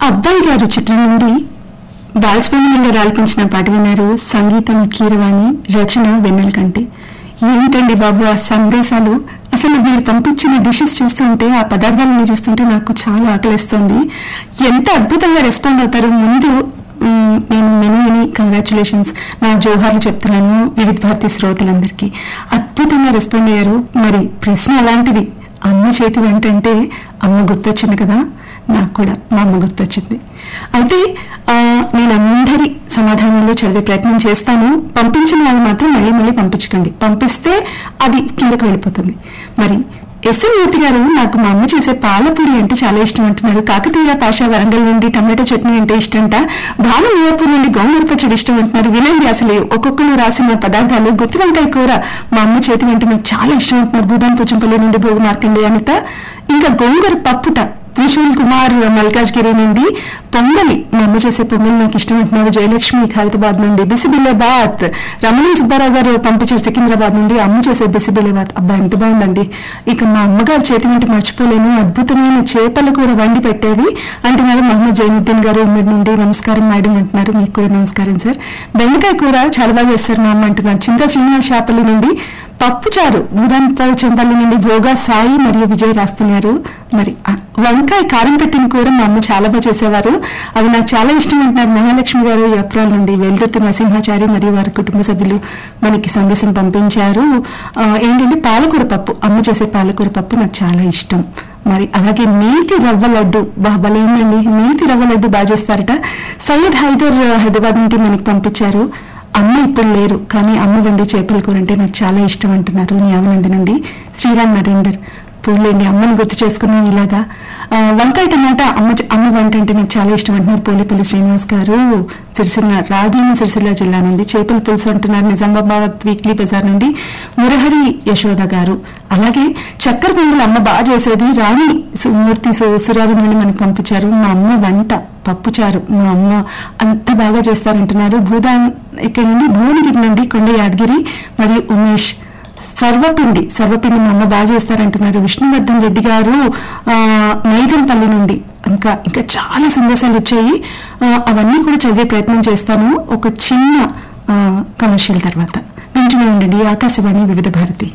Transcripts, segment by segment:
అబ్బాయి గారు చిత్రం నుండి బాలసుబ్రహ్మణ్యం గారు ఆలపించిన పాట విన్నారు సంగీతం కీరవాణి రచన వెన్నెలకంటి ఏంటండి బాబు ఆ సందేశాలు అసలు మీరు పంపించిన డిషెస్ చూస్తుంటే ఆ పదార్థాలను చూస్తుంటే నాకు చాలా ఆకలిస్తుంది ఎంత అద్భుతంగా రెస్పాండ్ అవుతారు ముందు మ్, నేను మెనీ మెనీ కంగ్రాచులేషన్స్ నా జోహార్లు చెప్తున్నాను వివిధ భారతి శ్రోతలందరికీ అద్భుతంగా రెస్పాండ్ అయ్యారు మరి ప్రశ్న అలాంటిది అమ్మ చేతి వంట అంటే అమ్మ గుర్తొచ్చింది కదా నాకు కూడా మా అమ్మ గుర్తొచ్చింది అయితే ఆ, నేను అందరి సమాధానాలు చదివే ప్రయత్నం చేస్తాను పంపించిన వాళ్ళు మాత్రం మళ్ళీ మళ్ళీ పంపించకండి పంపిస్తే అది కిందకు వెళ్ళిపోతుంది మరి ఎస్ఎన్ మూర్తి గారు నాకు మా అమ్మ చేసే పాలపూరి అంటే చాలా ఇష్టం అంటున్నారు కాకతీయ పాషా వరంగల్ నుండి టమాటో చట్నీ అంటే ఇష్టంట భాను మియాపూర్ నుండి గోంగూర పచ్చడి ఇష్టం అంటున్నారు వినండి అసలు ఒక్కొక్కరు రాసిన పదార్థాలు గుత్తి వంకాయ కూర మా అమ్మ చేతి వెంట నాకు చాలా ఇష్టం అంటున్నారు భూదాన్ పోచంపల్లి నుండి భోగు మార్కండి అనిత ఇంకా గోంగూర పప్పుట త్రిశూల్ కుమార్ మల్కాజ్గిరి నుండి పొంగలి మా అమ్మ చేసే పొంగలి నాకు ఇష్టం అంటున్నారు జయలక్ష్మి ఖైరతాబాద్ నుండి బిసిబిల్లాబాద్ రమణ సుబ్బారావు గారు పంపించారు సికింద్రాబాద్ నుండి అమ్మ చేసే బిసిబిల్లాబాద్ అబ్బా ఎంత బాగుందండి ఇక మా అమ్మగారు చేతి వెంట మర్చిపోలేను అద్భుతమైన చేపల కూర వండి పెట్టేది అంటున్నారు మహమ్మద్ జైనుద్దీన్ గారు ఉమ్మడి నుండి నమస్కారం మేడం అంటున్నారు మీకు కూడా నమస్కారం సార్ బెండకాయ కూర చాలా బాగా చేస్తారు మా అమ్మ అంటున్నారు చింత శ్రీనివాస్ షాపల్లి నుండి పప్పుచారు భూదాంపై చెంపల్లి నుండి భోగా సాయి మరియు విజయ్ రాస్తున్నారు మరి ఆ వంకాయ కారం పెట్టిన కూర మా అమ్మ చాలా బాగా చేసేవారు అది నాకు చాలా ఇష్టం అంటున్నారు మహాలక్ష్మి గారు ఎప్రాల్ నుండి వెల్దుర్తి నరసింహాచారి మరియు వారి కుటుంబ సభ్యులు మనకి సందేశం పంపించారు ఆ, ఏంటంటే పాలకూర పప్పు అమ్మ చేసే పాలకూర పప్పు నాకు చాలా ఇష్టం మరి అలాగే నేతి రవ్వ లడ్డు బాబాలే ఉందండి నేతి రవ్వ లడ్డు బాగా చేస్తారట సయ్యద్ హైదర్ హైదరాబాద్ నుండి మనకి పంపించారు అమ్మ ఇప్పుడు లేరు కానీ అమ్మ వండి చేపల కూర అంటే నాకు చాలా ఇష్టం అంటున్నారు న్యావనంది నుండి శ్రీరామ్ నరేందర్ పోలేండి అమ్మని గుర్తు చేసుకున్నాం ఇలాగా ఆ, వంకాయ టమాటా అమ్మ చ- అమ్మ వంట అంటే నాకు చాలా ఇష్టం అంటున్నారు పోలిపల్లి శ్రీనివాస్ గారు సిరిసిల్ల రాజధాని సిరిసిల్ల జిల్లా నుండి చేపల పులుసు అంటున్నారు నిజామాబాద్ వీక్లీ బజార్ నుండి మురహరి యశోద గారు అలాగే చక్కెర పొంగల్ అమ్మ బాగా చేసేది రాణి సు- మూర్తి సు- సురారం నుండి మనకు పంపించారు మా అమ్మ వంట పప్పుచారు మా అమ్మ అంత బాగా చేస్తారంటున్నారు భూదాన్ ఇక్కడ నుండి భువనగిరి నుండి కొండ యాదగిరి మరియు ఉమేష్ సర్వపిండి సర్వపిండి మా అమ్మ బాగా చేస్తారంటున్నారు విష్ణువర్ధన్ రెడ్డి గారు ఆ, మైదంపల్లి నుండి ఇంకా ఇంకా చాలా సందేశాలు వచ్చాయి ఆ, అవన్నీ కూడా చదివే ప్రయత్నం చేస్తాను ఒక చిన్న కమర్షియల్ తర్వాత వింటూనే ఉండండి ఆకాశవాణి వివిధ భారతి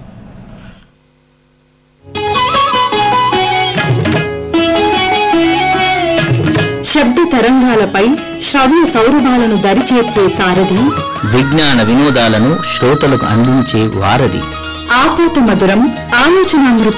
శబ్ద తరంగాలపై శ్రవ్య సౌరభాలను దరిచేర్చే సారథి విజ్ఞాన వినోదాలను శ్రోతలకు అందించే వారధి ఆపోత మధురం ఆలోచనామృత